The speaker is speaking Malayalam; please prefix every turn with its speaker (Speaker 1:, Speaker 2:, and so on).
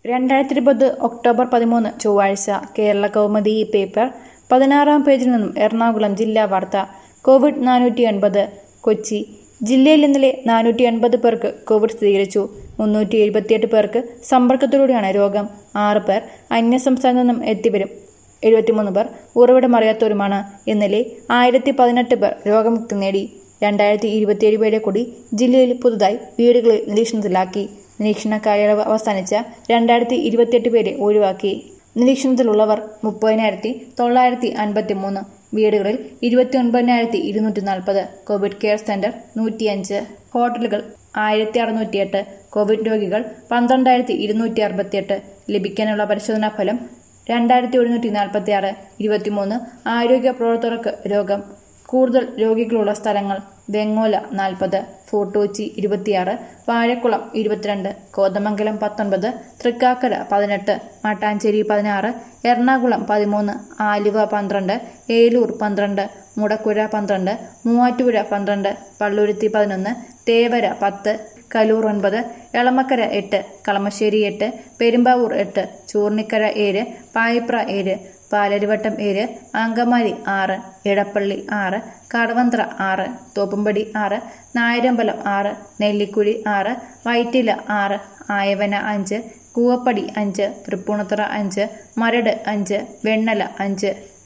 Speaker 1: രണ്ടായിരത്തി ഇരുപത് ഒക്ടോബർ പതിമൂന്ന് ചൊവ്വാഴ്ച കേരള കൗമുദി ഈ പേപ്പർ പതിനാറാം പേജിൽ നിന്നും എറണാകുളം ജില്ലാ വാർത്ത കോവിഡ് നാനൂറ്റി എൺപത് കൊച്ചി ജില്ലയിൽ ഇന്നലെ നാനൂറ്റി എൺപത് പേർക്ക് കോവിഡ് സ്ഥിരീകരിച്ചു മുന്നൂറ്റി എഴുപത്തിയെട്ട് പേർക്ക് സമ്പർക്കത്തിലൂടെയാണ് രോഗം ആറ് പേർ അന്യസംസ്ഥാനത്തു നിന്നും എത്തിവരും എഴുപത്തിമൂന്ന് പേർ ഉറവിടമറിയാത്തവരുമാണ് ഇന്നലെ ആയിരത്തി പതിനെട്ട് പേർ രോഗമുക്തി നേടി രണ്ടായിരത്തി ഇരുപത്തിയേഴ് പേരെ കൂടി ജില്ലയിൽ പുതുതായി വീടുകളിൽ നിരീക്ഷണത്തിലാക്കി നിരീക്ഷണ കാലയളവ് അവസാനിച്ച രണ്ടായിരത്തി ഇരുപത്തിയെട്ട് പേരെ ഒഴിവാക്കി നിരീക്ഷണത്തിലുള്ളവർ മുപ്പതിനായിരത്തി തൊള്ളായിരത്തി അൻപത്തി മൂന്ന് വീടുകളിൽ ഇരുപത്തി ഒൻപതിനായിരത്തി ഇരുന്നൂറ്റി നാൽപ്പത് കോവിഡ് കെയർ സെന്റർ നൂറ്റിയഞ്ച് ഹോട്ടലുകൾ ആയിരത്തി അറുന്നൂറ്റിയെട്ട് കോവിഡ് രോഗികൾ പന്ത്രണ്ടായിരത്തി ഇരുന്നൂറ്റി അറുപത്തിയെട്ട് ലഭിക്കാനുള്ള പരിശോധനാ ഫലം രണ്ടായിരത്തി ഒരുന്നൂറ്റി നാൽപ്പത്തി ആറ് ഇരുപത്തിമൂന്ന് ആരോഗ്യ പ്രവർത്തകർക്ക് രോഗം കൂടുതൽ രോഗികളുള്ള സ്ഥലങ്ങൾ വെങ്ങോല നാൽപ്പത് ഫോർട്ടോച്ചി ഇരുപത്തിയാറ് വാഴക്കുളം ഇരുപത്തിരണ്ട് കോതമംഗലം പത്തൊൻപത് തൃക്കാക്കര പതിനെട്ട് മട്ടാഞ്ചേരി പതിനാറ് എറണാകുളം പതിമൂന്ന് ആലുവ പന്ത്രണ്ട് ഏലൂർ പന്ത്രണ്ട് മുടക്കുഴ പന്ത്രണ്ട് മൂവാറ്റുപുഴ പന്ത്രണ്ട് പള്ളുരുത്തി പതിനൊന്ന് തേവര പത്ത് കലൂർ ഒൻപത് എളമക്കര എട്ട് കളമശ്ശേരി എട്ട് പെരുമ്പാവൂർ എട്ട് ചൂർണിക്കര ഏഴ് പായിപ്ര ഏഴ് പാലരുവട്ടം ഏഴ് അങ്കമാലി ആറ് ഇടപ്പള്ളി ആറ് കടവന്ത്ര ആറ് തോപ്പുംപടി ആറ് നായരമ്പലം ആറ് നെല്ലിക്കുഴി ആറ് വൈറ്റില ആറ് ആയവന അഞ്ച് കൂവപ്പടി അഞ്ച് തൃപ്പൂണിത്തറ അഞ്ച് മരട് അഞ്ച് വെണ്ണല അഞ്ച്